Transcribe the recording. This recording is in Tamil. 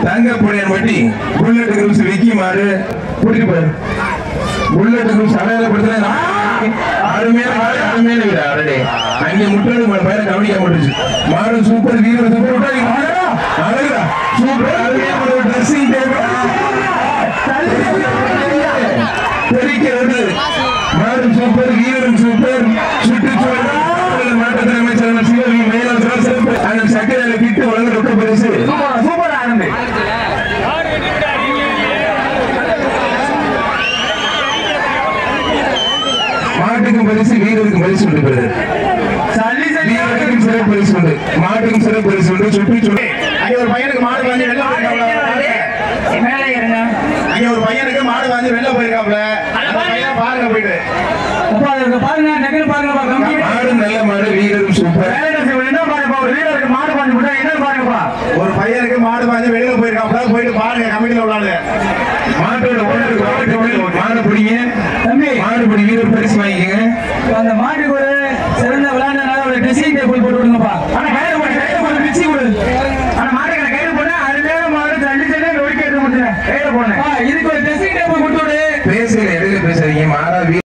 தங்க புனையன் வட்டி புல்லட் குரூப்ஸ் விக்கி மாறு கூட்டிட்டு போய் புல்லட் குரூப்ஸ் அடையாளப்படுத்தின அருமையான மாடு, அருமையான வீடு அரடே அங்கே முட்டாடு மாடு பையனை கவனிக்க மாட்டுச்சு மாடு சூப்பர் வீரர் சூப்பர் முட்டாடி மாடா அழகுடா சூப்பர் அருமையான ட்ரெஸ்ஸிங் டேபிள் தெரிக்கிறது மாடு சூப்பர் வீரன் சூப்பர் சுற்றுச்சூழல் மாற்றத்தின் அமைச்சர் சிவவி மேலாளர் சிறப்பு அந்த சக்கரை கிட்டு வழங்க ரொக்க பரிசு சூப்பர் ஆனந்த் மாட்டுக்கும் பரிசு வீரருக்கும் பரிசு உண்டு பெறுது சல்லி சல்லி வீரருக்கும் சிறப்பு பரிசு உண்டு மாட்டுக்கும் சிறப்பு பரிசு உண்டு சுற்றுச்சூழல் அங்க ஒரு பையனுக்கு மாடு வாங்கி வெளில போயிருக்காப்ல மேலே இருங்க அங்க ஒரு பையனுக்கு மாடு வாங்கி வெளில போயிருக்காப்ல அந்த பையனை பாருங்க போயிட்டு அப்பா அதுக்கு பாருங்க நெகல் பாருங்கப்பா கம்பி மாடு நல்ல மாடு வீரரும் சூப்பர் என்ன பாருங்கப்பா ஒரு வீரருக்கு மாடு பாஞ்சு விட்டா என்ன பாருங்கப்பா ஒரு பையனுக்கு மாடு வாங்கி வெளியில போயிருக்காப்ல போயிட்டு பாருங்க கமிட்டில உள்ளாங்க மாட்டோட ஓனருக்கு மாட்டு மாடு பிடிங்க தம்பி மாடு பிடி வீரர் பரிசு வாங்கிக்கங்க அந்த மாட்டுக்கு ஒரு சிறந்த விளையாடுனால ஒரு ட்ரெஸ்ஸிங் டேபிள் போட்டு விடுங்கப்பா ஆனா கையில போடு கையில போடு பிச்சு கொடு ஆனா மாட்டுக்கு கையில போடு அருமையான மாடு தள்ளி தள்ளி நொறுக்கி எடுத்து முடிச்சுறேன் கையில போடு இதுக்கு ஒரு ட்ரெஸ்ஸிங் டேபிள் கொடுத்து விடு பேசுங்க இடையில பேசாதீங்க மாடா வீர